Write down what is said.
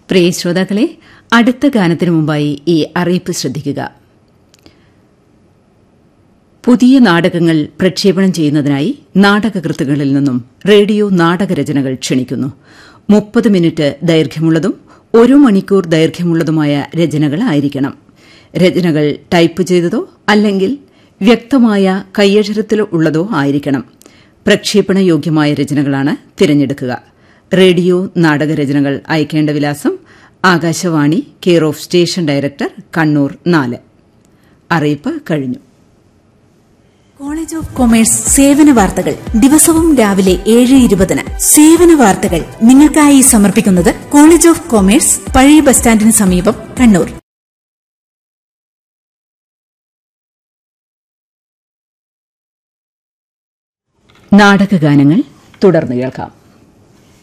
പ്രിയ ശ്രോതാക്കളെ അടുത്ത ഗാനത്തിനു മുമ്പായി ഈ അറിയിപ്പ് ശ്രദ്ധിക്കുക പുതിയ നാടകങ്ങൾ പ്രക്ഷേപണം ചെയ്യുന്നതിനായി നാടകകൃത്തുകളിൽ നിന്നും റേഡിയോ നാടകരചനകൾ ക്ഷണിക്കുന്നു മുപ്പത് മിനിറ്റ് ദൈർഘ്യമുള്ളതും ഒരു മണിക്കൂർ ദൈർഘ്യമുള്ളതുമായ രചനകൾ ആയിരിക്കണം രചനകൾ ടൈപ്പ് ചെയ്തതോ അല്ലെങ്കിൽ വ്യക്തമായ കയ്യക്ഷരത്തിൽ ഉള്ളതോ ആയിരിക്കണം പ്രക്ഷേപണ യോഗ്യമായ രചനകളാണ് തിരഞ്ഞെടുക്കുക റേഡിയോ നാടകരചനകൾ അയക്കേണ്ട വിലാസം Akashvani care of station director Kannur നാല് അറിയിപ്പ് കഴിഞ്ഞു കോളേജ് ഓഫ് കൊമേഴ്സ് സേവന വാർത്തകൾ ദിവസവും രാവിലെ ഏഴ് ഇരുപതിന് സേവന വാർത്തകൾ നിങ്ങൾക്കായി സമർപ്പിക്കുന്നത് കോളേജ് ഓഫ് കൊമേഴ്സ് പഴയ ബസ് സ്റ്റാൻഡിന് സമീപം കണ്ണൂർ നാടകഗാനങ്ങൾ തുടർന്ന് കേൾക്കാം